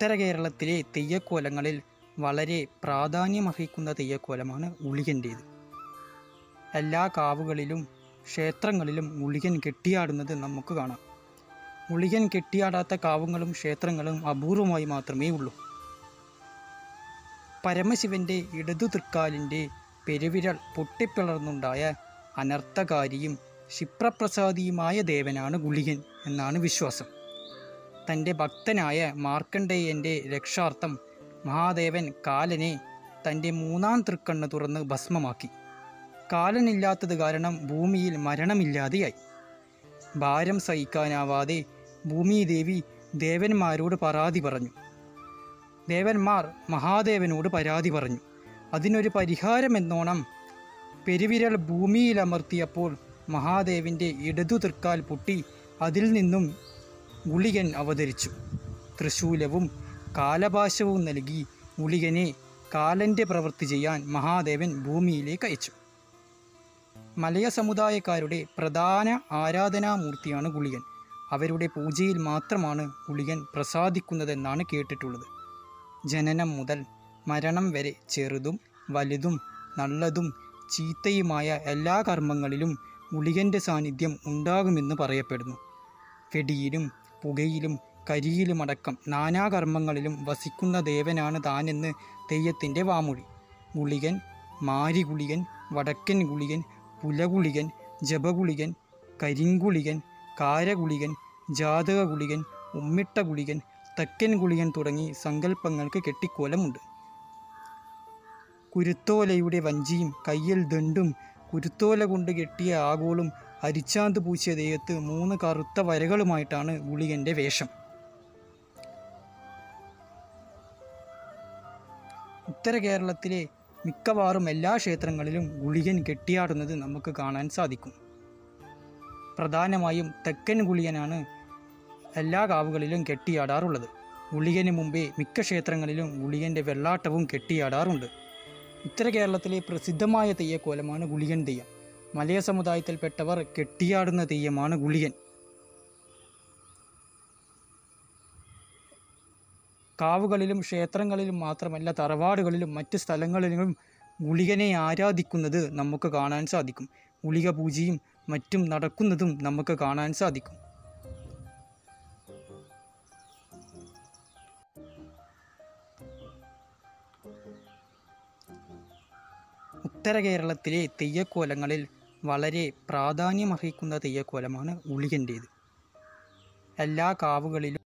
ഉത്തര കേരളത്തിലെ തെയ്യക്കോലങ്ങളിൽ വളരെ പ്രാധാന്യമർഹിക്കുന്ന തെയ്യക്കോലമാണ് ഉളിയൻ്റേത് എല്ലാ കാവുകളിലും ക്ഷേത്രങ്ങളിലും ഉളിയൻ കെട്ടിയാടുന്നത് നമുക്ക് കാണാം ഉളിയൻ കെട്ടിയാടാത്ത കാവുകളും ക്ഷേത്രങ്ങളും അപൂർവമായി മാത്രമേ ഉള്ളൂ പരമശിവന്റെ ഇടതു തൃക്കാലിൻ്റെ പെരുവിരൽ പൊട്ടിപ്പിളർന്നുണ്ടായ അനർത്ഥകാരിയും ക്ഷിപ്രപ്രസാദിയുമായ ദേവനാണ് ഗുളികൻ എന്നാണ് വിശ്വാസം തൻ്റെ ഭക്തനായ മാർക്കണ്ഡേയൻ്റെ രക്ഷാർത്ഥം മഹാദേവൻ കാലനെ തൻ്റെ മൂന്നാം തൃക്കണ്ണ് തുറന്ന് ഭസ്മമാക്കി കാലനില്ലാത്തത് കാരണം ഭൂമിയിൽ മരണമില്ലാതെയായി ഭാരം സഹിക്കാനാവാതെ ഭൂമിദേവി ദേവന്മാരോട് പരാതി പറഞ്ഞു ദേവന്മാർ മഹാദേവനോട് പരാതി പറഞ്ഞു അതിനൊരു പരിഹാരമെന്നോണം പെരുവിരൽ ഭൂമിയിലമർത്തിയപ്പോൾ മഹാദേവിൻ്റെ ഇടതു തൃക്കാൽ പൊട്ടി അതിൽ നിന്നും ഗുളികൻ അവതരിച്ചു തൃശൂലവും കാലപാശവും നൽകി ഗുളികനെ കാലൻ്റെ പ്രവൃത്തി ചെയ്യാൻ മഹാദേവൻ ഭൂമിയിലേക്ക് അയച്ചു മലയ സമുദായക്കാരുടെ പ്രധാന ആരാധനാമൂർത്തിയാണ് ഗുളികൻ അവരുടെ പൂജയിൽ മാത്രമാണ് ഗുളികൻ പ്രസാദിക്കുന്നതെന്നാണ് കേട്ടിട്ടുള്ളത് ജനനം മുതൽ മരണം വരെ ചെറുതും വലുതും നല്ലതും ചീത്തയുമായ എല്ലാ കർമ്മങ്ങളിലും ഗുളികൻ്റെ സാന്നിധ്യം ഉണ്ടാകുമെന്ന് പറയപ്പെടുന്നു വെടിയിലും പുകയിലും കരിയിലുമടക്കം നാനാകർമ്മങ്ങളിലും വസിക്കുന്ന ദേവനാണ് താനെന്ന് തെയ്യത്തിൻ്റെ വാമൊഴി ഗുളികൻ മാരിഗുളികൻ വടക്കൻ ഗുളികൻ പുലഗുളികൻ ജപഗുളികൻ കരിങ്കുളികൻ കാരഗുളികൻ ജാതക ഗുളികൻ ഉമ്മിട്ട ഗുളികൻ തെക്കൻ ഗുളികൻ തുടങ്ങി സങ്കല്പങ്ങൾക്ക് കെട്ടിക്കോലമുണ്ട് കുരുത്തോലയുടെ വഞ്ചിയും കയ്യിൽ ദണ്ടും കുരുത്തോല കൊണ്ട് കെട്ടിയ ആഗോളും അരിച്ചാന്ത് പൂശിയ ദേഹത്ത് മൂന്ന് കറുത്ത വരകളുമായിട്ടാണ് ഗുളികൻ്റെ വേഷം ഉത്തര കേരളത്തിലെ മിക്കവാറും എല്ലാ ക്ഷേത്രങ്ങളിലും ഗുളികൻ കെട്ടിയാടുന്നത് നമുക്ക് കാണാൻ സാധിക്കും പ്രധാനമായും തെക്കൻ ഗുളികനാണ് എല്ലാ കാവുകളിലും കെട്ടിയാടാറുള്ളത് ഗുളികന് മുമ്പേ മിക്ക ക്ഷേത്രങ്ങളിലും ഗുളികൻ്റെ വെള്ളാട്ടവും കെട്ടിയാടാറുണ്ട് ഉത്തര കേരളത്തിലെ പ്രസിദ്ധമായ തെയ്യക്കോലമാണ് ഗുളികൻ തെയ്യം മലയ സമുദായത്തിൽപ്പെട്ടവർ കെട്ടിയാടുന്ന തെയ്യമാണ് ഗുളികൻ കാവുകളിലും ക്ഷേത്രങ്ങളിലും മാത്രമല്ല തറവാടുകളിലും മറ്റ് സ്ഥലങ്ങളിലും ഗുളികനെ ആരാധിക്കുന്നത് നമുക്ക് കാണാൻ സാധിക്കും ഗുളിക പൂജയും മറ്റും നടക്കുന്നതും നമുക്ക് കാണാൻ സാധിക്കും ഉത്തര കേരളത്തിലെ തെയ്യക്കോലങ്ങളിൽ വളരെ പ്രാധാന്യമർഹിക്കുന്ന തെയ്യക്കോലമാണ് ഉളികൻ്റേത് എല്ലാ കാവുകളിലും